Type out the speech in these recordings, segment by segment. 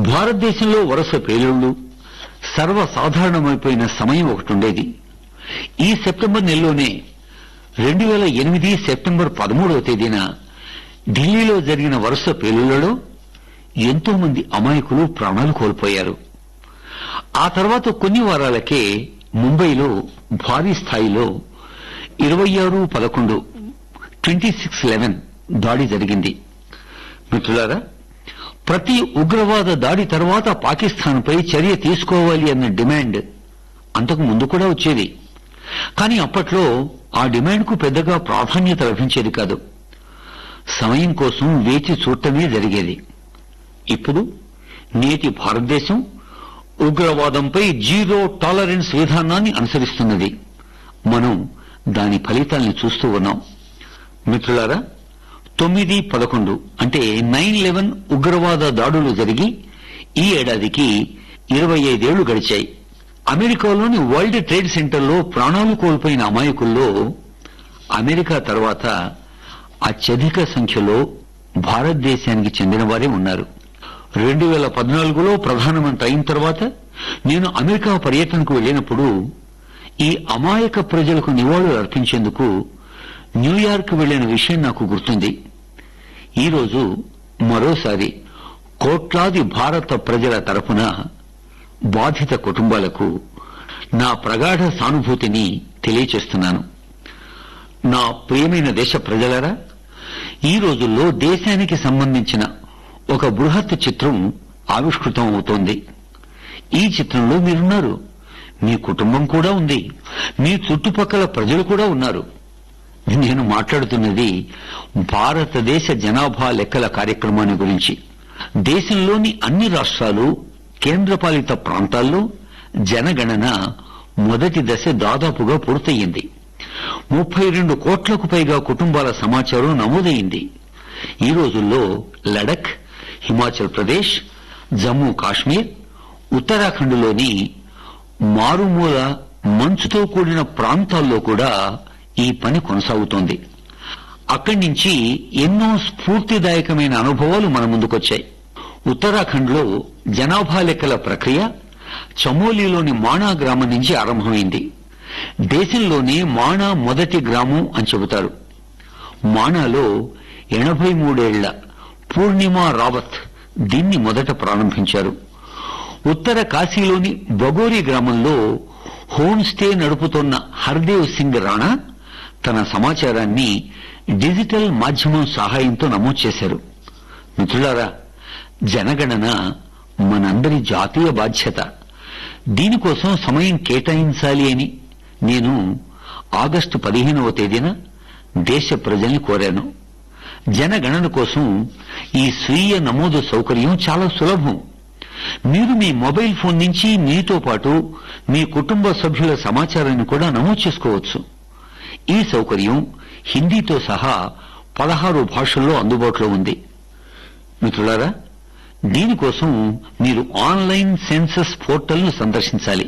భారతదేశంలో వరుస పేలుళ్లు సర్వసాధారణమైపోయిన సమయం ఒకటి ఉండేది ఈ సెప్టెంబర్ నెలలోనే రెండు వేల ఎనిమిది సెప్టెంబర్ పదమూడవ తేదీన ఢిల్లీలో జరిగిన వరుస పేలుళ్లలో ఎంతో మంది అమాయకులు ప్రాణాలు కోల్పోయారు ఆ తర్వాత కొన్ని వారాలకే ముంబైలో భారీ స్థాయిలో ఇరవై ఆరు పదకొండు ట్వంటీ సిక్స్ లెవెన్ దాడి జరిగింది మిత్రులారా ప్రతి ఉగ్రవాద దాడి తర్వాత పాకిస్తాన్పై చర్య తీసుకోవాలి అన్న డిమాండ్ అంతకు ముందు కూడా వచ్చేది కానీ అప్పట్లో ఆ డిమాండ్కు పెద్దగా ప్రాధాన్యత లభించేది కాదు సమయం కోసం వేచి చూడటమే జరిగేది ఇప్పుడు నేటి భారతదేశం ఉగ్రవాదంపై జీరో టాలరెన్స్ విధానాన్ని అనుసరిస్తున్నది మనం దాని ఫలితాల్ని చూస్తూ ఉన్నాం మిత్రులారా తొమ్మిది పదకొండు అంటే నైన్ లెవెన్ ఉగ్రవాద దాడులు జరిగి ఈ ఏడాదికి ఇరవై ఐదేళ్లు గడిచాయి అమెరికాలోని వరల్డ్ ట్రేడ్ సెంటర్లో ప్రాణాలు కోల్పోయిన అమాయకుల్లో అమెరికా తర్వాత అత్యధిక సంఖ్యలో భారతదేశానికి చెందిన వారే ఉన్నారు రెండు వేల పద్నాలుగులో ప్రధానమంత్రి అయిన తర్వాత నేను అమెరికా పర్యటనకు వెళ్ళినప్పుడు ఈ అమాయక ప్రజలకు నివాళులు అర్పించేందుకు న్యూయార్క్ వెళ్లిన విషయం నాకు గుర్తుంది ఈరోజు మరోసారి కోట్లాది భారత ప్రజల తరపున బాధిత కుటుంబాలకు నా ప్రగాఢ సానుభూతిని తెలియచేస్తున్నాను నా ప్రియమైన దేశ ప్రజలరా ఈ రోజుల్లో దేశానికి సంబంధించిన ఒక బృహత్ చిత్రం ఆవిష్కృతం అవుతోంది ఈ చిత్రంలో మీరున్నారు మీ కుటుంబం కూడా ఉంది మీ చుట్టుపక్కల ప్రజలు కూడా ఉన్నారు నేను మాట్లాడుతున్నది భారతదేశ జనాభా లెక్కల కార్యక్రమాన్ని గురించి దేశంలోని అన్ని రాష్ట్రాలు కేంద్రపాలిత ప్రాంతాల్లో జనగణన మొదటి దశ దాదాపుగా పూర్తయింది ముప్పై రెండు కోట్లకు పైగా కుటుంబాల సమాచారం నమోదైంది ఈ రోజుల్లో లడఖ్ హిమాచల్ ప్రదేశ్ జమ్మూ కాశ్మీర్ ఉత్తరాఖండ్లోని మారుమూల మంచుతో కూడిన ప్రాంతాల్లో కూడా ఈ పని కొనసాగుతోంది అక్కడి నుంచి ఎన్నో స్ఫూర్తిదాయకమైన అనుభవాలు మన ముందుకొచ్చాయి ఉత్తరాఖండ్లో జనాభా లెక్కల ప్రక్రియ చమోలీలోని మాణా గ్రామం నుంచి ఆరంభమైంది దేశంలోనే మాణా మొదటి గ్రామం అని చెబుతారు మాణాలో ఎనభై మూడేళ్ల పూర్ణిమ రావత్ దీన్ని మొదట ప్రారంభించారు ఉత్తర కాశీలోని బగోరి గ్రామంలో హోమ్ స్టే నడుపుతోన్న హర్దేవ్ సింగ్ రాణా తన సమాచారాన్ని డిజిటల్ మాధ్యమం సహాయంతో నమోదు చేశారు మిత్రులారా జనగణన మనందరి జాతీయ బాధ్యత దీనికోసం సమయం కేటాయించాలి అని నేను ఆగస్టు పదిహేనవ తేదీన దేశ ప్రజల్ని కోరాను జనగణన కోసం ఈ స్వీయ నమోదు సౌకర్యం చాలా సులభం మీరు మీ మొబైల్ ఫోన్ నుంచి మీతో పాటు మీ కుటుంబ సభ్యుల సమాచారాన్ని కూడా నమోదు చేసుకోవచ్చు ఈ సౌకర్యం హిందీతో సహా పదహారు భాషల్లో అందుబాటులో ఉంది మిత్రులారా దీనికోసం మీరు ఆన్లైన్ సెన్సస్ పోర్టల్ను సందర్శించాలి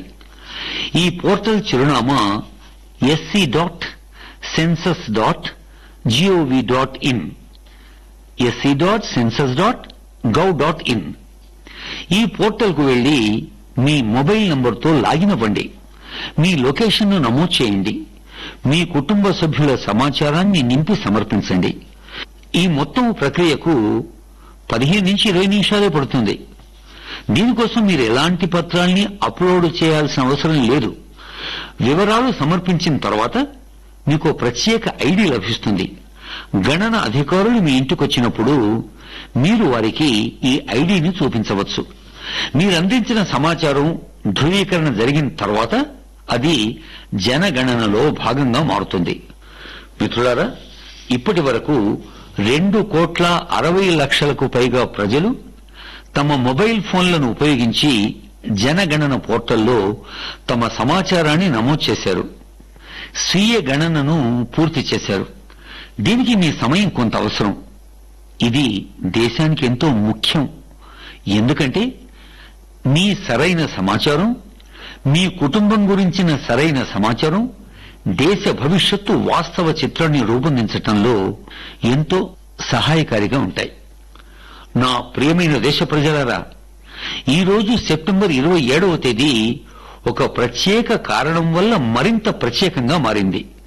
ఈ పోర్టల్ చిరునామా SC dot census dot G O V dot in SC dot census dot gov dot in ఈ పోర్టల్కు వెళ్లి మీ మొబైల్ నంబర్తో లాగిన్ అవ్వండి మీ లొకేషన్ను నమోదు చేయండి మీ కుటుంబ సభ్యుల సమాచారాన్ని నింపి సమర్పించండి ఈ మొత్తం ప్రక్రియకు పదిహేను నుంచి ఇరవై నిమిషాలే పడుతుంది దీనికోసం మీరు ఎలాంటి పత్రాల్ని అప్లోడ్ చేయాల్సిన అవసరం లేదు వివరాలు సమర్పించిన తర్వాత మీకు ప్రత్యేక ఐడి లభిస్తుంది గణన అధికారులు మీ ఇంటికొచ్చినప్పుడు మీరు వారికి ఈ ఐడిని చూపించవచ్చు మీరు అందించిన సమాచారం ధృవీకరణ జరిగిన తర్వాత అది జనగణనలో భాగంగా మారుతుంది మిత్రులారా ఇప్పటి వరకు రెండు కోట్ల అరవై లక్షలకు పైగా ప్రజలు తమ మొబైల్ ఫోన్లను ఉపయోగించి జనగణన పోర్టల్లో తమ సమాచారాన్ని నమోదు చేశారు స్వీయ గణనను పూర్తి చేశారు దీనికి మీ సమయం కొంత అవసరం ఇది దేశానికి ఎంతో ముఖ్యం ఎందుకంటే మీ సరైన సమాచారం మీ కుటుంబం గురించిన సరైన సమాచారం దేశ భవిష్యత్తు వాస్తవ చిత్రాన్ని రూపొందించటంలో ఎంతో సహాయకారిగా ఉంటాయి నా ప్రియమైన దేశ ప్రజలారా ఈ రోజు సెప్టెంబర్ ఇరవై ఏడవ తేదీ ఒక ప్రత్యేక కారణం వల్ల మరింత ప్రత్యేకంగా మారింది